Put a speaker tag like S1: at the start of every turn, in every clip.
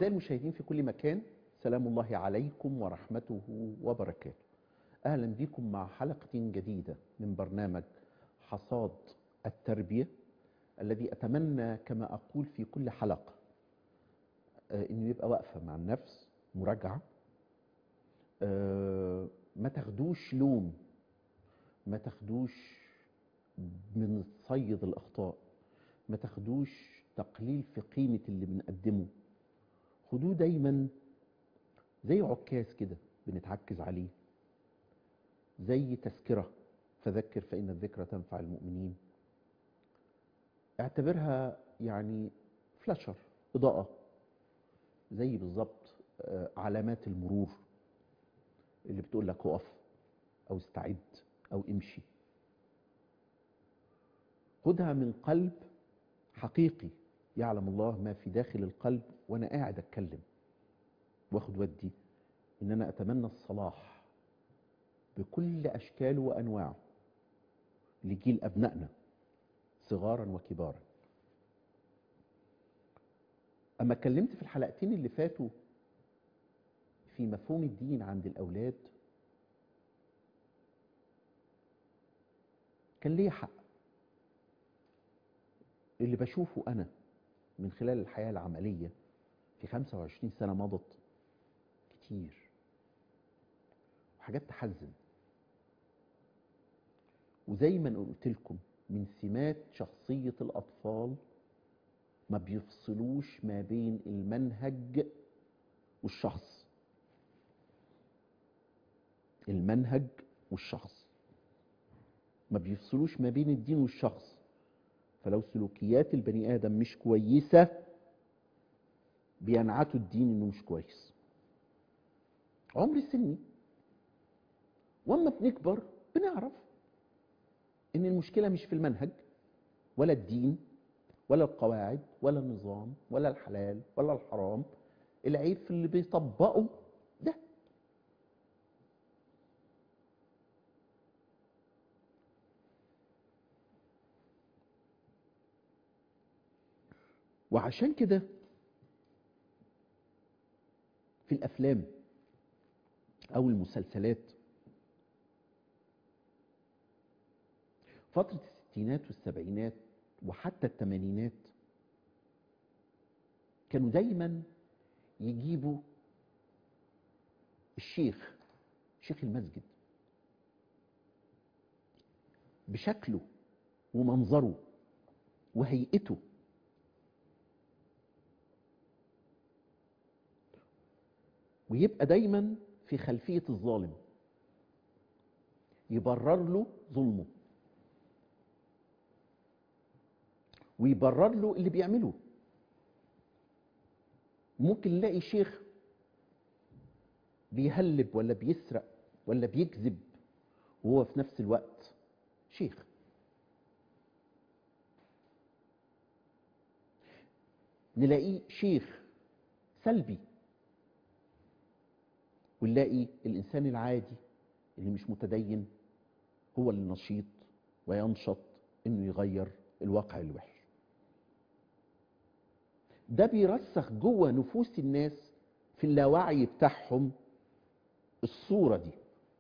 S1: أعزائي المشاهدين في كل مكان سلام الله عليكم ورحمته وبركاته أهلا بكم مع حلقة جديدة من برنامج حصاد التربية الذي أتمنى كما أقول في كل حلقة آه، إنه يبقى واقفة مع النفس مراجعة آه، ما تاخدوش لوم ما تاخدوش من صيد الأخطاء ما تاخدوش تقليل في قيمة اللي بنقدمه خدوه دايما زي عكاز كده بنتعكز عليه زي تذكرة فذكر فإن الذكرى تنفع المؤمنين اعتبرها يعني فلاشر إضاءة زي بالظبط آه، علامات المرور اللي بتقول لك اقف أو استعد أو امشي خدها من قلب حقيقي يعلم الله ما في داخل القلب وانا قاعد اتكلم واخد ودي ان انا اتمنى الصلاح بكل اشكاله وانواعه لجيل ابنائنا صغارا وكبارا اما اتكلمت في الحلقتين اللي فاتوا في مفهوم الدين عند الاولاد كان ليه حق اللي بشوفه أنا من خلال الحياة العملية في 25 سنة مضت كتير وحاجات تحزن وزي ما قلت لكم من سمات شخصية الأطفال ما بيفصلوش ما بين المنهج والشخص المنهج والشخص ما بيفصلوش ما بين الدين والشخص فلو سلوكيات البني ادم مش كويسه بينعتوا الدين انه مش كويس عمر سني واما بنكبر بنعرف ان المشكله مش في المنهج ولا الدين ولا القواعد ولا النظام ولا الحلال ولا الحرام العيب في اللي بيطبقه ده وعشان كده في الافلام او المسلسلات فترة الستينات والسبعينات وحتى الثمانينات كانوا دايما يجيبوا الشيخ شيخ المسجد بشكله ومنظره وهيئته ويبقى دايما في خلفية الظالم يبرر له ظلمه ويبرر له اللي بيعمله ممكن نلاقي شيخ بيهلب ولا بيسرق ولا بيكذب وهو في نفس الوقت شيخ نلاقيه شيخ سلبي ونلاقي الإنسان العادي اللي مش متدين هو اللي نشيط وينشط إنه يغير الواقع الوحش ده بيرسخ جوه نفوس الناس في اللاوعي بتاعهم الصورة دي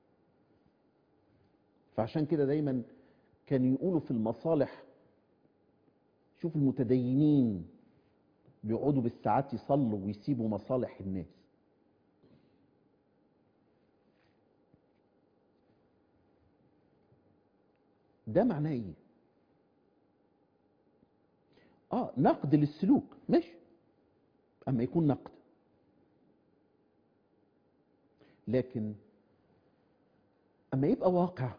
S1: فعشان كده دايما كانوا يقولوا في المصالح شوف المتدينين بيقعدوا بالساعات يصلوا ويسيبوا مصالح الناس ده معناه ايه اه نقد للسلوك ماشي اما يكون نقد لكن اما يبقى واقع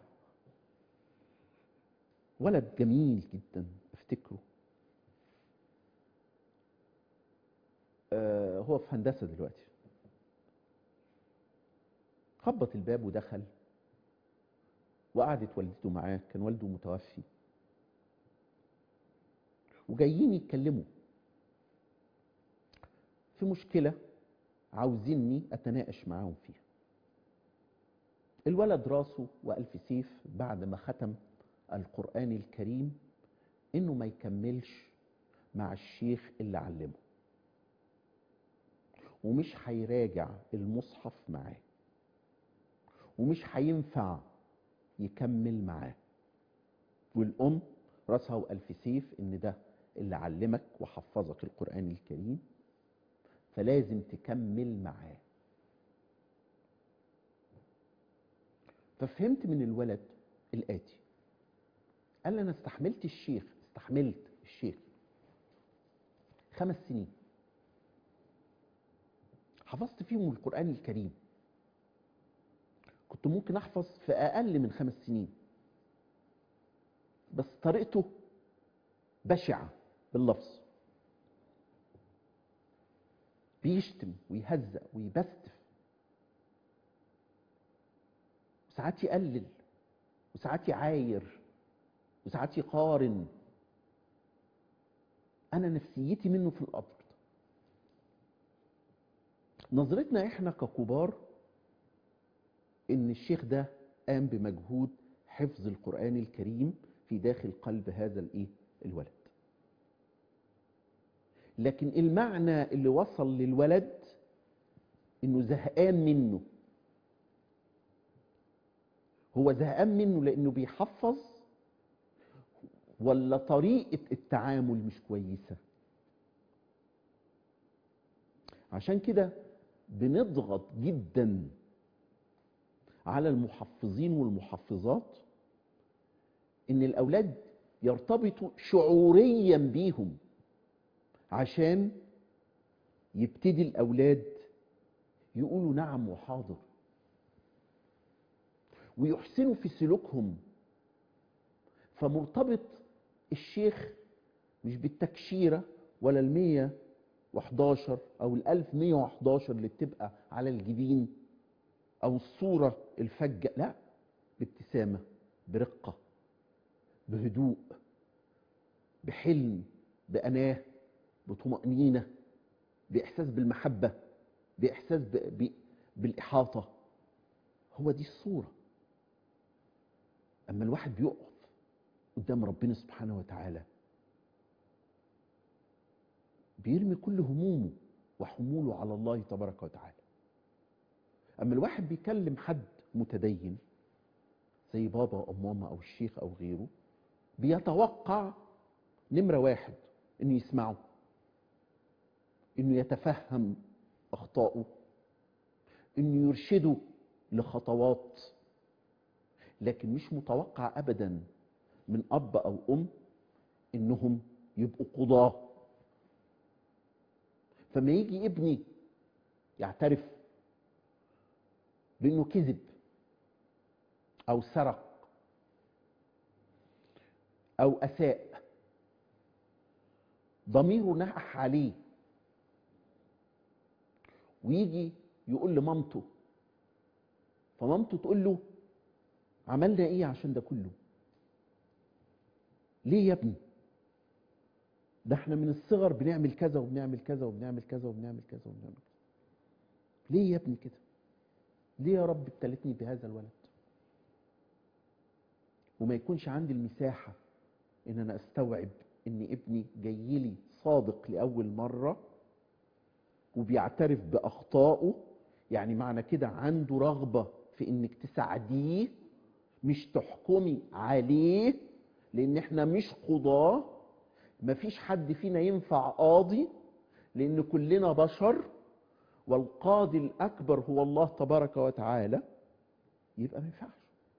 S1: ولد جميل جدا افتكره آه هو في هندسه دلوقتي خبط الباب ودخل وقعدت والدته معاه كان والده متوفي وجايين يتكلموا في مشكلة عاوزيني أتناقش معاهم فيها الولد راسه وألف سيف بعد ما ختم القرآن الكريم إنه ما يكملش مع الشيخ اللي علمه ومش هيراجع المصحف معاه ومش هينفع يكمل معاه والأم راسها وألف سيف إن ده اللي علمك وحفظك القرآن الكريم فلازم تكمل معاه ففهمت من الولد الآتي قال لي أنا استحملت الشيخ استحملت الشيخ خمس سنين حفظت فيهم القرآن الكريم كنت ممكن أحفظ في أقل من خمس سنين بس طريقته بشعة باللفظ بيشتم ويهزأ ويبستف وساعات يقلل وساعات يعاير وساعات يقارن انا نفسيتي منه في الارض نظرتنا احنا ككبار ان الشيخ ده قام بمجهود حفظ القران الكريم في داخل قلب هذا الايه الولد لكن المعنى اللي وصل للولد انه زهقان منه هو زهقان منه لانه بيحفظ ولا طريقة التعامل مش كويسة عشان كده بنضغط جدا على المحفظين والمحفظات ان الاولاد يرتبطوا شعوريا بيهم عشان يبتدي الاولاد يقولوا نعم وحاضر ويحسنوا في سلوكهم فمرتبط الشيخ مش بالتكشيرة ولا المية وحداشر أو الألف مية وحداشر اللي بتبقى على الجبين أو الصورة الفجة لا بابتسامة برقة بهدوء بحلم بأناه بطمأنينة بإحساس بالمحبة بإحساس ب... ب... بالإحاطة هو دي الصورة أما الواحد بيقف قدام ربنا سبحانه وتعالى بيرمي كل همومه وحموله على الله تبارك وتعالى أما الواحد بيكلم حد متدين زي بابا أو ماما أو الشيخ أو غيره بيتوقع نمرة واحد إنه يسمعه إنه يتفهم أخطائه إنه يرشده لخطوات لكن مش متوقع أبدا من أب أو أم إنهم يبقوا قضاة فما يجي ابني يعترف بأنه كذب أو سرق أو أساء ضميره نقح عليه ويجي يقول لمامته فمامته تقول له عملنا ايه عشان ده كله ليه يا ابني ده احنا من الصغر بنعمل كذا وبنعمل كذا وبنعمل كذا وبنعمل كذا وبنعمل كذا ليه يا ابني كده ليه يا رب ابتلتني بهذا الولد وما يكونش عندي المساحة ان انا استوعب ان ابني جاي لي صادق لأول مرة وبيعترف بأخطائه يعني معنى كده عنده رغبة في انك تساعديه مش تحكمي عليه لان احنا مش قضاة مفيش حد فينا ينفع قاضي لان كلنا بشر والقاضي الاكبر هو الله تبارك وتعالى يبقى ما ينفعش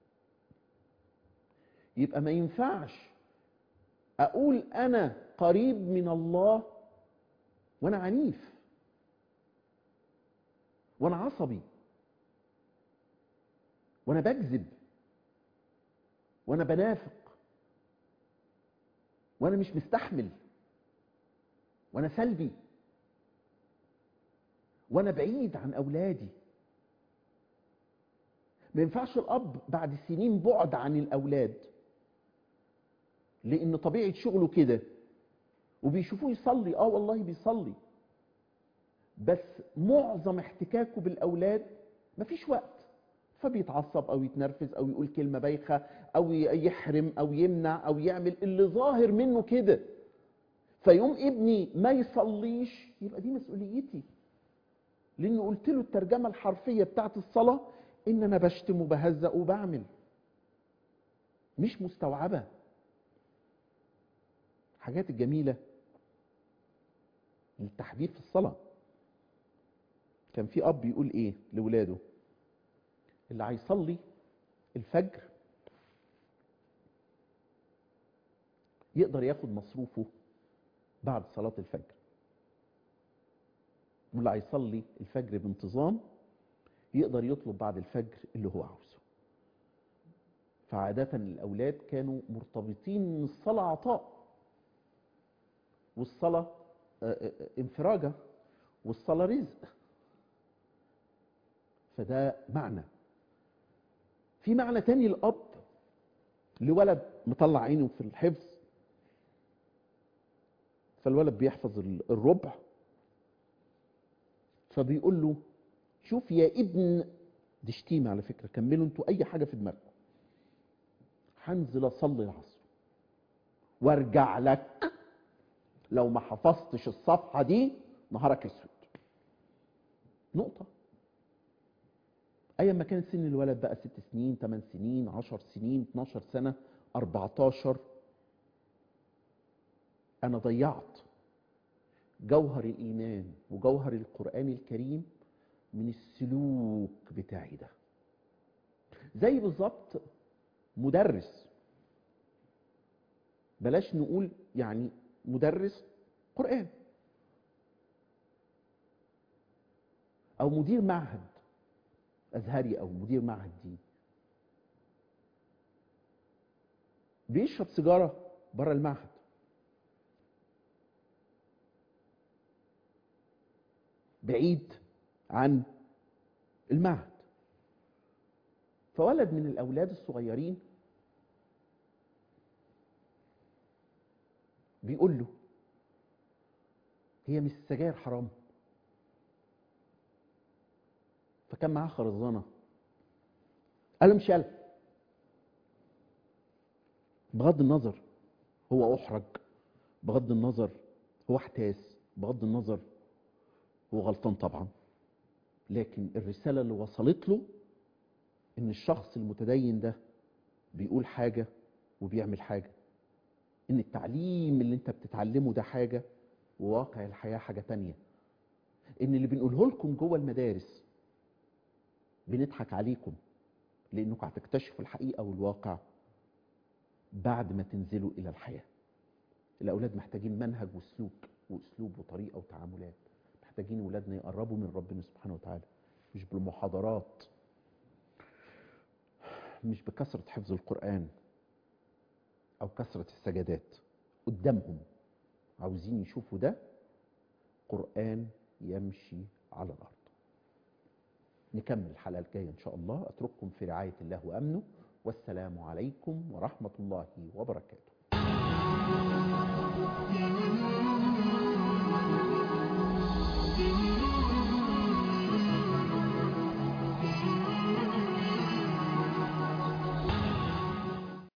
S1: يبقى ما ينفعش اقول انا قريب من الله وانا عنيف وانا عصبي وانا بكذب وانا بنافق وانا مش مستحمل وانا سلبي وانا بعيد عن اولادي ما ينفعش الاب بعد سنين بعد عن الاولاد لان طبيعه شغله كده وبيشوفوه يصلي اه والله بيصلي بس معظم احتكاكه بالاولاد مفيش وقت فبيتعصب او يتنرفز او يقول كلمه بايخه او يحرم او يمنع او يعمل اللي ظاهر منه كده فيوم ابني ما يصليش يبقى دي مسؤوليتي لان قلت له الترجمه الحرفيه بتاعت الصلاه ان انا بشتم وبهزق وبعمل مش مستوعبه الحاجات الجميله للتحبيب في الصلاه كان في اب يقول ايه لاولاده اللي هيصلي الفجر يقدر ياخد مصروفه بعد صلاة الفجر واللي هيصلي الفجر بانتظام يقدر يطلب بعد الفجر اللي هو عاوزه فعادة الأولاد كانوا مرتبطين إن الصلاة عطاء والصلاة انفراجة والصلاة رزق فده معنى في معنى تاني الأب لولد مطلع عينه في الحفظ فالولد بيحفظ الربع فبيقول له شوف يا ابن دي شتيمة على فكرة كملوا انتوا أي حاجة في دماغكم هنزل أصلي العصر وارجع لك لو ما حفظتش الصفحة دي نهارك اسود نقطة ايا ما كان سن الولد بقى ست سنين 8 سنين 10 سنين 12 سنه 14 انا ضيعت جوهر الايمان وجوهر القران الكريم من السلوك بتاعي ده زي بالظبط مدرس بلاش نقول يعني مدرس قران او مدير معهد ازهري او مدير معهد دين بيشرب سيجاره بره المعهد بعيد عن المعهد فولد من الاولاد الصغيرين بيقول له هي مش السجاير حرام فكان معاه خرزانه قال له مش قال بغض النظر هو احرج بغض النظر هو احتاس بغض النظر هو غلطان طبعا لكن الرساله اللي وصلت له ان الشخص المتدين ده بيقول حاجه وبيعمل حاجه ان التعليم اللي انت بتتعلمه ده حاجه وواقع الحياه حاجه تانية ان اللي بنقوله لكم جوه المدارس بنضحك عليكم لانكم هتكتشفوا الحقيقه والواقع بعد ما تنزلوا الى الحياه الاولاد محتاجين منهج وسلوك واسلوب وطريقه وتعاملات محتاجين اولادنا يقربوا من ربنا سبحانه وتعالى مش بالمحاضرات مش بكثره حفظ القران او كثره السجدات قدامهم عاوزين يشوفوا ده قران يمشي على الارض نكمل الحلقه الجايه ان شاء الله اترككم في رعايه الله وامنه والسلام عليكم ورحمه الله وبركاته